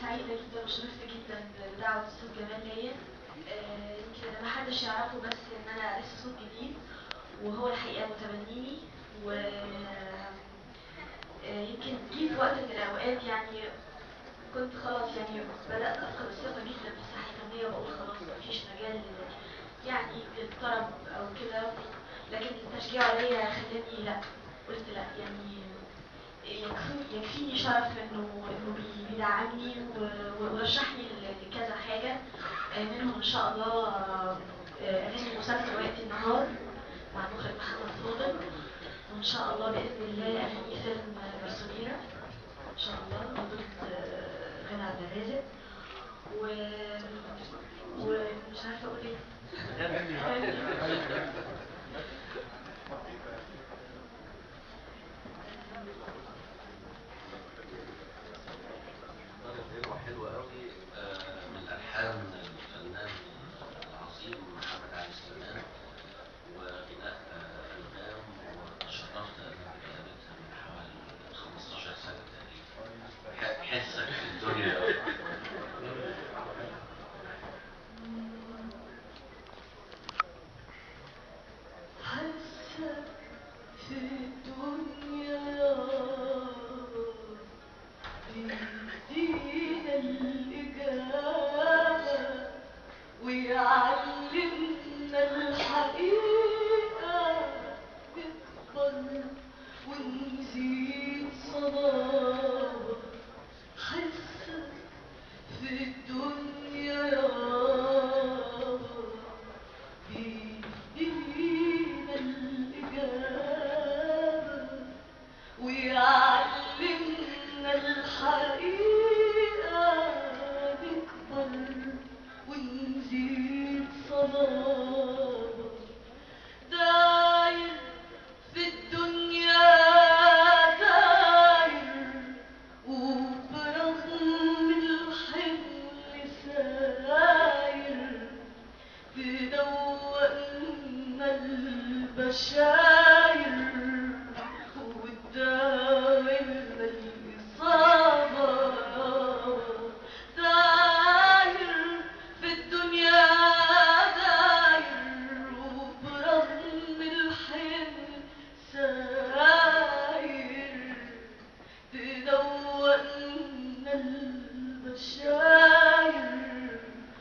سعيدة جدا وشرفت جدا بدعوة الأستاذ جمال ليا آه، يمكن اللي محدش يعرفه بس إن أنا لسه صوت جديد وهو الحقيقة متبنيني و آه، يمكن جه في وقت من الأوقات يعني كنت خلاص يعني بدأت أفقد الثقة جدا في الساحة الفنية وبقول خلاص مفيش مجال يعني للطرب أو كده لكن التشجيع عليا خلاني لا قلت لا يعني يكفي يكفيني شرف انه انه بي- بيدعمني و- ورشحني ل- لكذا حاجه آه، منهم ان شاء الله آه، اغاني مسلسل وقت النهار مع المخرج محمد فاضل وان شاء الله باذن الله اغاني فيلم برسوليرا ان شاء الله بطولة آه، غنى عبد الرازق و ومش عارفه اقول ايه غيره حلوة قوي آه، من ألحان الفنان العظيم محمد علي سليمان وغناء آه، أنغام وتشرفت أنا بكتابتها من حوالي 15 سنة تقريبا ح- حسك في الدنيا حاسة في الدنيا بيدينا الإجابة ويعلمنا الحقيقة نكبر ونزيد صلاة حاسة في الدنيا بيدينا الإجابة ويعلمنا الحقيقة نكبر ونزيد صلاة داير في الدنيا داير وبرغم الحمل ساير تدوقنا البشاير وتداولنا الإصابة داير في الدنيا داير وبرغم الحمل ساير تدوقنا البشاير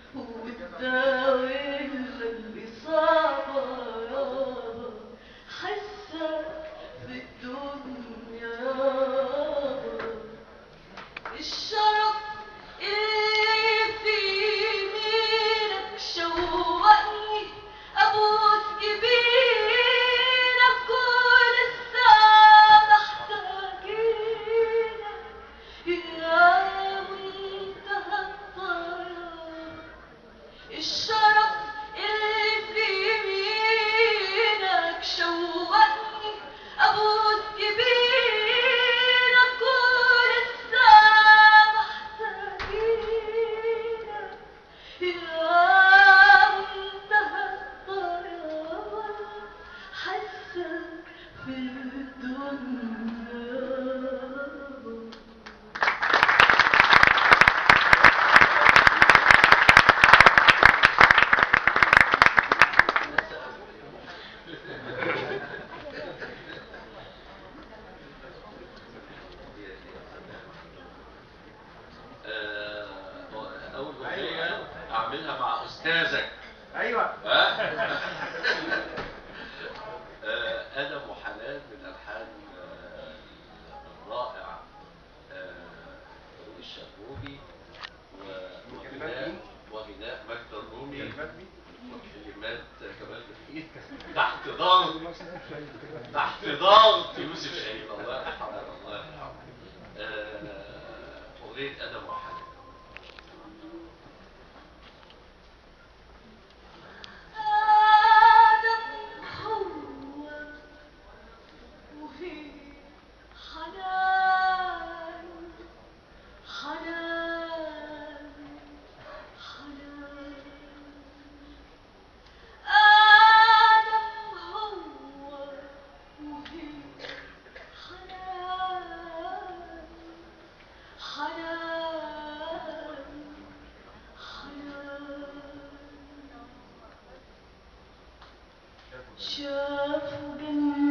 وتداولنا الإصابة حاسة في الدنيا الشرف اللي في يمينك شوقني ابوس جبينك ولسه محتاجينك يا منتهى الطيران الشرف اللي في يمينك شوقني ابوس جبينك ولسه محتاجينك يا منتهى الطيران حاسه في الدنيا آه، أول أغنية أعملها مع أستاذك ايوه ها؟ آه، أدم وحنان من ألحان آه، الرائع آه، فاروق الشربوبي و- وغناء وغناء مجد الرومي وكلمات كمال بخيت تحت ضغط تحت ضغط يوسف شاهين الله يرحمه الله يرحمه آه، أغنية أدم وحنان آدم حواء وهي حنان حنان حنان آدم حواء وهي حنان حنان شافوا جنة